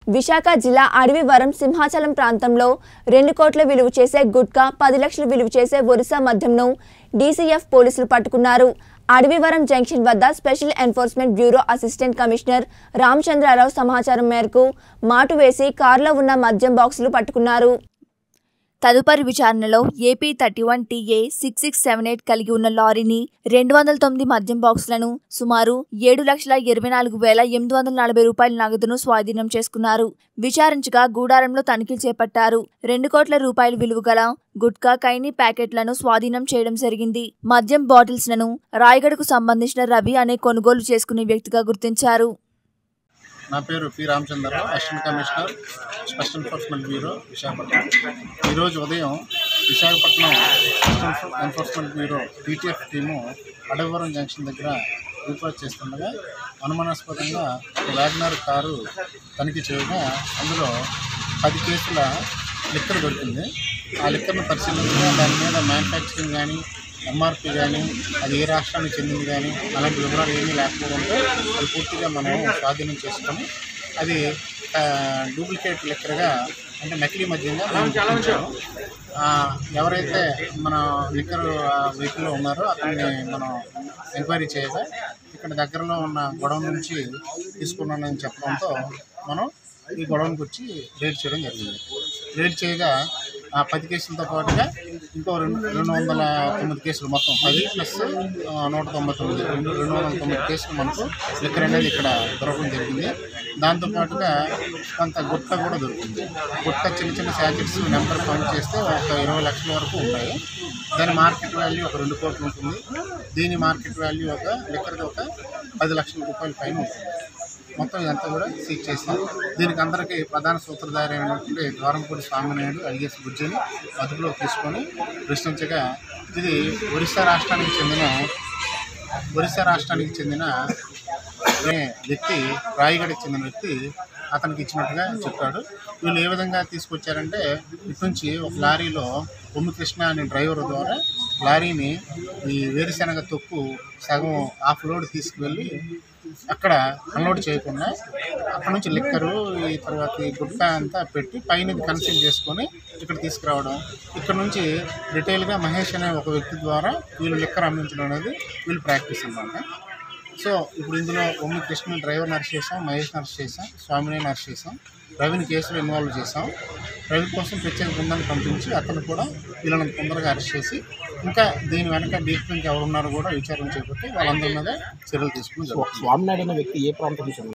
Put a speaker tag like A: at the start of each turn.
A: విశాఖ జిల్లా అడవివరం సింహాచలం ప్రాంతంలో రెండు కోట్ల విలువ చేసే గుట్కా పది లక్షల విలువ చేసే ఒరిస్సా మద్యంను డీసీఎఫ్ పోలీసులు పట్టుకున్నారు అడవివరం జంక్షన్ వద్ద special enforcement bureau assistant commissioner Ramachandrarao సమాచారం మేరకు మాటు వేసి కారులో ఉన్న మద్యం బాక్సులు పట్టుకున్నారు తదుపరి విచారణలో AP thirty one TA six six seven eight కలిగి ఉన్న లారీని రెండు వందల తొమ్మిది మద్యం బాక్సులను సుమారు ఏడు లక్షల ఇరవై నాలుగు వేల ఎనిమిది వందల నలభై రూపాయల నగదును స్వాధీనం చేసుకున్నారు విచారించగా గూడారంలో తనిఖీలు చేపట్టారు రెండు కోట్ల రూపాయల విలువ గల గుట్కా కైని ప్యాకెట్లను స్వాధీనం చేయడం జరిగింది మద్యం బాటిల్స్ లను రాయగడకు సంబంధించిన రవి అనే కొనుగోలు చేసుకునే వ్యక్తిగా గుర్తించారు
B: నా పేరు P Ramachandrarao assistant commissioner special enforcement bureau Visakhapatnam ఈరోజు ఉదయం Visakhapatnam special enforcement bureau TTF team Adavaram junction దగ్గర రిపోర్ట్ చేస్తుండగా అనుమానాస్పదంగా ఒక వ్యాగనర్ కారు తనిఖీ చేయగా అందులో పది కేసుల లిక్కర్ దొరికింది ఆ లిక్కర్ను పరిశీలించగా దాని మీద మ్యానుఫ్యాక్చరింగ్ కానీ ఎంఆర్పి కానీ అది ఏ రాష్ట్రానికి చెందింది కానీ అలాంటి వివరాలు ఏమీ లేకపోవడంతో అది పూర్తిగా మనం స్వాధీనం చేసుకొని అది ఆ, డూప్లికేట్ లిక్కర్గా అంటే నకిలీ మద్యంగా మనం గుర్తించాము ఆ, ఎవరైతే మన లిక్కర్ వెహికల్లో ఉన్నారో అతన్ని మనం ఎంక్వైరీ చేయగా ఇక్కడ దగ్గరలో ఉన్న గొడవ నుంచి తీసుకున్నానని చెప్పడంతో మనం ఈ గొడవనికి వచ్చి రేడ్ చేయడం జరిగింది రేడ్ చేయగా ఆ పది కేసులతో పాటుగా ఇంకో రెండు రెండు వందల తొమ్మిది కేసులు మొత్తం పది ప్లస్ ఆ, నూట తొంభై తొమ్మిది రెండు రెండు వందల తొమ్మిది కేసులు మనకు లిక్కర్ అనేది ఇక్కడ దొరకడం జరిగింది దాంతోపాటుగా కొంత గుట్ట కూడా దొరికింది గుట్ట చిన్న చిన్న శాకెట్స్ నెంబర్ కౌంట్ చేస్తే ఒక ఇరవై లక్షల వరకు ఉన్నాయి దాని మార్కెట్ వాల్యూ ఒక రెండు కోట్లు ఉంటుంది దీని మార్కెట్ వాల్యూ ఒక లిక్కర్ది ఒక పది లక్షల రూపాయల పైన ఉంటుంది మొత్తం ఇదంతా కూడా సీజ్ చేసాం దీనికి అందరికీ ప్రధాన సూత్రధారి అయినటువంటి ద్వారంపూడి స్వామినాయుడు అలిగేసి బుజ్జిని అదుపులో తీసుకొని ప్రశ్నించగా ఇది ఒరిస్సా రాష్ట్రానికి చెందిన ఒరిస్సా రాష్ట్రానికి చెందిన అనే వ్యక్తి రాయగడకి చెందిన వ్యక్తి అతనికి ఇచ్చినట్టుగా చెప్పాడు వీళ్ళు ఏ విధంగా తీసుకొచ్చారంటే ఇటు నుంచి ఒక లారీలో బొమ్మి కృష్ణ అనే డ్రైవర్ ద్వారా లారీని ఈ వేరుశెనగ తొక్కు సగం హాఫ్ లోడ్ తీసుకువెళ్ళి అక్కడ అన్లోడ్ చేయకుండా అక్కడ నుంచి లిక్కరు ఈ తర్వాత ఈ గుట్కా అంతా పెట్టి పైన ఇది కన్సీల్ చేసుకొని ఇక్కడ తీసుకురావడం ఇక్కడ నుంచి రిటైల్గా మహేష్ అనే ఒక వ్యక్తి ద్వారా వీళ్ళు లిక్కర్ అమ్మించడం అనేది వీళ్ళు ప్రాక్టీస్ అన్నమాట సో ఇప్పుడు ఇందులో ఒమ్మి కృష్ణ డ్రైవర్ని అరెస్ట్ చేసాం మహేష్ అరెస్ట్ చేసాం స్వామిని అరెస్ట్ చేసాం రవిని కేసులో ఇన్వాల్వ్ చేసాం రవి కోసం ప్రత్యేక బృందాన్ని పంపించి అతను కూడా వీళ్ళని తొందరగా అరెస్ట్ చేసి ఇంకా దీని వెనక డీప్ ఇంకా ఎవరున్నారో కూడా విచారణ చేపట్టి వాళ్ళందరి మీద చర్యలు తీసుకుని జరుగుతుంది
C: స్వామినాయుడు అనే వ్యక్తి ఏ ప్రాంతం నుంచి